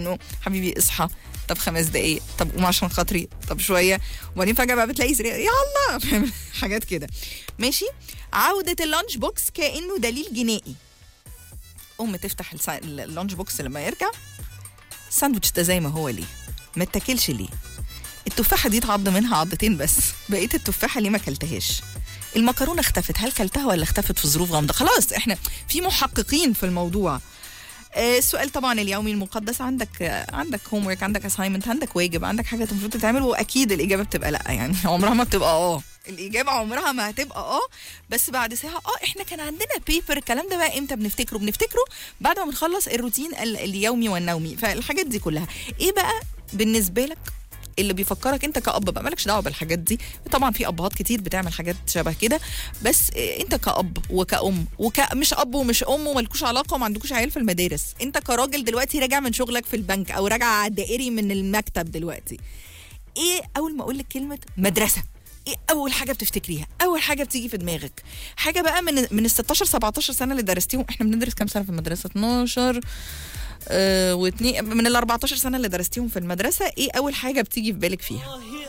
انه حبيبي اصحى طب خمس دقايق طب قوم عشان خاطري طب شويه وبعدين فجاه بقى بتلاقي سريع يا الله فاهم؟ حاجات كده ماشي عوده اللانش بوكس كانه دليل جنائي ام تفتح الس- اللانش بوكس لما يرجع الساندوتش ده زي ما هو ليه ما اتاكلش ليه التفاحه دي اتعض منها عضتين بس بقيه التفاحه ليه ما اكلتهاش المكرونه اختفت هل كلتها ولا اختفت في ظروف غامضه خلاص احنا في محققين في الموضوع آه، السؤال طبعا اليومي المقدس عندك آه، عندك هوم ورك عندك اساينمنت عندك واجب عندك حاجه المفروض تتعمل واكيد الاجابه بتبقى لا يعني عمرها ما بتبقى اه الاجابه عمرها ما هتبقى اه بس بعد ساعه اه احنا كان عندنا بيبر الكلام ده بقى امتى بنفتكره بنفتكره بعد ما بنخلص الروتين ال- اليومي والنومي فالحاجات دي كلها ايه بقى بالنسبه لك اللي بيفكرك انت كأب بقى مالكش دعوه بالحاجات دي طبعا في ابهات كتير بتعمل حاجات شبه كده بس اه، انت كأب وكأم وك مش اب ومش ام ومالكوش علاقه وما عندكوش عيال في المدارس انت كراجل دلوقتي راجع من شغلك في البنك او راجع على الدائري من المكتب دلوقتي ايه اول ما اقول لك كلمه مدرسه ايه اول حاجه بتفتكريها اول حاجه بتيجي في دماغك حاجه بقى من من ال 16 17 سنه اللي درستيهم احنا بندرس كام سنه في المدرسه 12 آه واتنين من ال 14 سنه اللي درستيهم في المدرسه ايه اول حاجه بتيجي في بالك فيها